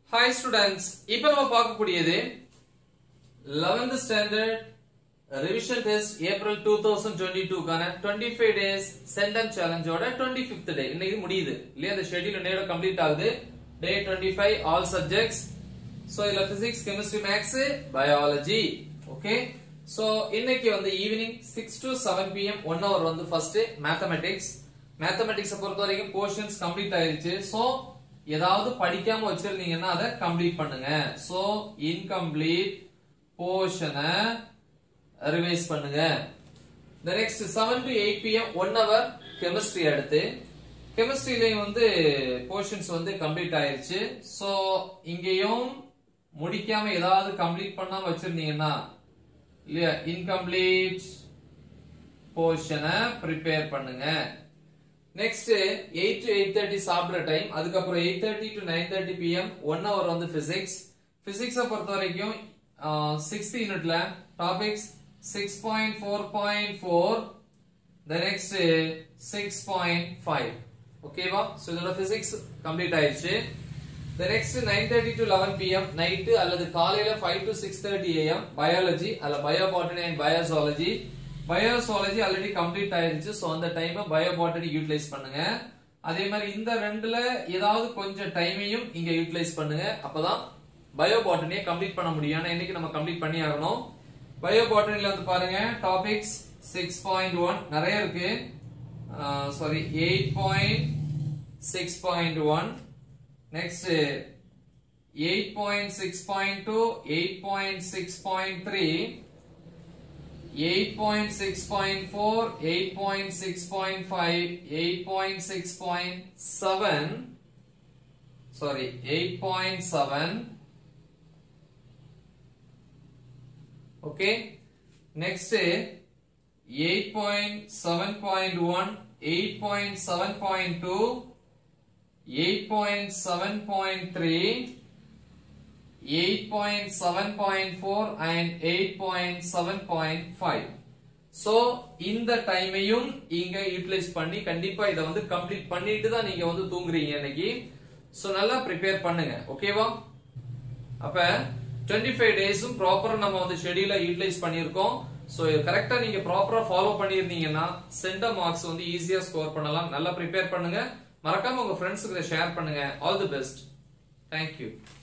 Hi students இப்போ நம்ம பார்க்கக்கூடியது 11th standard revision test April two thousand twenty டூக்கான டுவெண்ட்டி ஃபைவ் டேஸ் சென்டம் சேலஞ்சோட டுவெண்ட்டி ஃபிஃப்த் டே இன்னைக்கு முடியுது இல்லையா அந்த ஷெட்யூல் நேர கம்ப்ளீட் ஆகுது day twenty five all subjects so இதுல physics chemistry maths biology okay so இன்னைக்கு வந்து evening six to seven PM one hour வந்து ஃபர்ஸ்ட் மேத்தமெட்டிக்ஸ் மேத்தமெட்டிக்ஸ் பொறுத்த வரைக்கும் போர்ஷன்ஸ் கம்ப்ளீட் ஆயிருச்சு ஸோ ஏதாவது படிக்காம வச்சிருந்தீங்கன்னா அதை கம்ப்ளீட் பண்ணுங்க ஸோ இன்கம்ப்ளீட் போர்ஷனை ரிவைஸ் பண்ணுங்க the next 7 to 8 pm 1 hour chemistry அடுத்து கெமிஸ்ட்ரியிலையும் வந்து போர்ஷன்ஸ் வந்து கம்ப்ளீட் ஆயிருச்சு சோ இங்கேயும் முடிக்காம ஏதாவது கம்ப்ளீட் பண்ணாம வச்சிருந்தீங்கன்னா இல்லையா இன்கம்ப்ளீட் போர்ஷனை ப்ரிப்பேர் பண்ணுங்க next eight to eight thirty சாப்பிட்ற டைம் அதுக்கப்புறம் eight thirty to nine thirty PM one hour வந்து பிசிக்ஸ் பிசிக்ஸை பொறுத்த வரைக்கும் சிக்ஸ்த் யூனிட்ல topics six point four point four the next six point five ஓகேவா ஸோ இதோட பிசிக்ஸ் கம்ப்ளீட் ஆயிடுச்சு the next nine thirty to eleven PM night அல்லது காலையில five to six thirty AM biology அல்ல biobotany and biozoology biozoology already complete ஆயிருச்சு so அந்த டைமை bio botany utilise பண்ணுங்க அதே மாதிரி இந்த ரெண்டுல ஏதாவது கொஞ்சம் டைமையும் இங்க யூட்டிலைஸ் பண்ணுங்க அப்பதான் பயோபாட்டனியை கம்ப்ளீட் பண்ண முடியும் ஏன்னா இன்னைக்கு நம்ம கம்ப்ளீட் பண்ணி ஆகணும் பயோபாட்டனில வந்து பாருங்க டாபிக்ஸ் சிக்ஸ் பாயிண்ட் ஒன் நிறைய இருக்கு sorry eight point six point one next eight point six point two eight point six point three 8.6.4, 8.6.5, 8.6.7, sorry, 8.7. Okay. Next, 8.7.1, 8.7.2, 8.7.3, 8.7.4 and 8.7.5 so இந்த டைமையும் இங்க யூட்டிலைஸ் பண்ணி கண்டிப்பா இத வந்து கம்ப்ளீட் பண்ணிட்டு தான் நீங்க வந்து தூங்குறீங்க இன்னைக்கு சோ நல்லா ப்ரிப்பேர் பண்ணுங்க ஓகேவா அப்ப 25 ஃபைவ் டேஸும் ப்ராப்பரா நம்ம வந்து ஷெடியூல யூட்டிலைஸ் பண்ணியிருக்கோம் சோ கரெக்டா நீங்க ப்ராப்பரா ஃபாலோ பண்ணியிருந்தீங்கன்னா சென்டர் மார்க்ஸ் வந்து ஈஸியா ஸ்கோர் பண்ணலாம் நல்லா ப்ரிப்பேர் பண்ணுங்க மறக்காம உங்க ஃப்ரெண்ட்ஸுக்கு ஷேர் பண்ணுங்க ஆல் தி பெஸ்ட் தேங்க்யூ